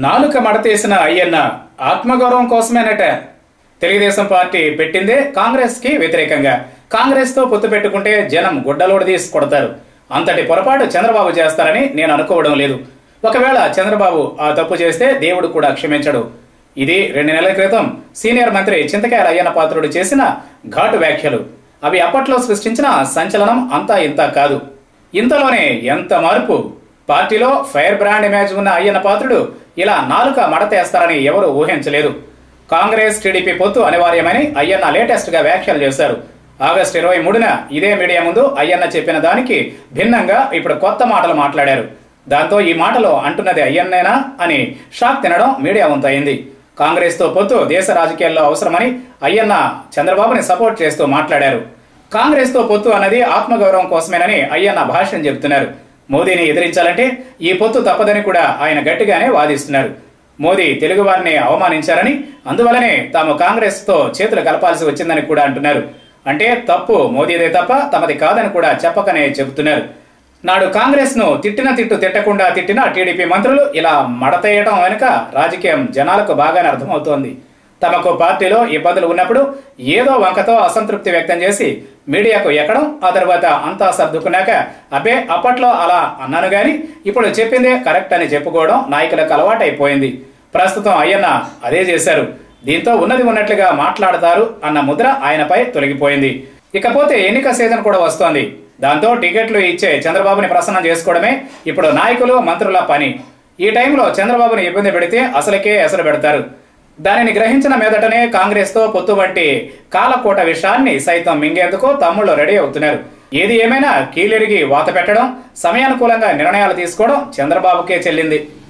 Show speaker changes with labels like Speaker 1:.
Speaker 1: నాలుక మడతేసిన అయ్యన్న ఆత్మగౌరవం కోసమేనట తెలుగుదేశం పార్టీ పెట్టిందే కాంగ్రెస్ కి వ్యతిరేకంగా కాంగ్రెస్ తో పొత్తు పెట్టుకుంటే జనం గుడ్డలోడు తీసి కొడతారు అంతటి పొరపాటు చంద్రబాబు చేస్తారని నేను అనుకోవడం లేదు ఒకవేళ చంద్రబాబు ఆ తప్పు చేస్తే దేవుడు కూడా క్షమించడు ఇది రెండు నెలల క్రితం సీనియర్ మంత్రి చింతకాయల అయ్యన్న పాత్రుడు చేసిన ఘాటు వ్యాఖ్యలు అవి అప్పట్లో సృష్టించిన సంచలనం అంతా ఇంత కాదు ఇంతలోనే ఎంత మార్పు పార్టీలో ఫైర్ బ్రాండ్ ఇమేజ్ ఉన్న అయ్యన్న పాత్రుడు ఇలా నాలుక మడతేస్తారని ఎవరూ ఊహించలేదు కాంగ్రెస్ టీడీపీ పొత్తు అనివార్యమని అయ్యన్న లేటెస్ట్ గా వ్యాఖ్యలు చేశారు ఆగస్టు ఇరవై మూడున ఇదే మీడియా ముందు అయ్యన్న చెప్పిన దానికి భిన్నంగా ఇప్పుడు కొత్త మాటలు మాట్లాడారు దాంతో ఈ మాటలో అంటున్నది అయ్యన్నేనా అని షాక్ తినడం మీడియా వంతయింది కాంగ్రెస్ తో పొత్తు దేశ రాజకీయాల్లో అవసరమని అయ్యన్న చంద్రబాబుని సపోర్ట్ చేస్తూ మాట్లాడారు కాంగ్రెస్ తో పొత్తు అన్నది ఆత్మగౌరవం కోసమేనని అయ్యన్న భాష్యం చెబుతున్నారు మోదీని ఎదిరించాలంటే ఈ పొత్తు తప్పదని కూడా ఆయన గట్టిగానే వాదిస్తున్నారు మోదీ తెలుగు వారిని అవమానించారని అందువలనే తాము కాంగ్రెస్ తో చేతులు కలపాల్సి వచ్చిందని కూడా అంటున్నారు అంటే తప్పు మోదీదే తప్ప తమది కాదని కూడా చెప్పకనే చెబుతున్నారు నాడు కాంగ్రెస్ ను తిట్టిన తిట్టు తిట్టకుండా తిట్టిన టీడీపీ మంత్రులు ఇలా మడతేయటం వెనుక రాజకీయం జనాలకు బాగానే అర్థమవుతోంది తమకు పార్టీలో ఇబ్బందులు ఉన్నప్పుడు ఏదో వంకతో అసంతృప్తి వ్యక్తం చేసి మీడియాకు ఎక్కడం ఆ తర్వాత అంతా సర్దుకున్నాక అబ్బే అప్పట్లో అలా అన్నాను గాని ఇప్పుడు చెప్పిందే కరెక్ట్ అని చెప్పుకోవడం నాయకులకు అలవాటైపోయింది ప్రస్తుతం అయ్యన్న అదే చేశారు దీంతో ఉన్నది ఉన్నట్లుగా మాట్లాడతారు అన్న ముద్ర ఆయనపై తొలగిపోయింది ఇకపోతే ఎన్నిక సీజన్ కూడా వస్తోంది దాంతో టికెట్లు ఇచ్చే చంద్రబాబుని ప్రసన్నం చేసుకోవడమే ఇప్పుడు నాయకులు మంత్రుల పని ఈ టైంలో చంద్రబాబుని ఇబ్బంది పెడితే అసలుకే ఎసరు పెడతారు దానిని గ్రహించిన మీదటనే కాంగ్రెస్ తో పొత్తు వంటి కాలకోట విషయాన్ని సైతం మింగేందుకు తమ్ముళ్ళు రెడీ అవుతున్నారు ఏది ఏమైనా కీలెరిగి వాత పెట్టడం సమయానుకూలంగా నిర్ణయాలు తీసుకోవడం చంద్రబాబుకే చెల్లింది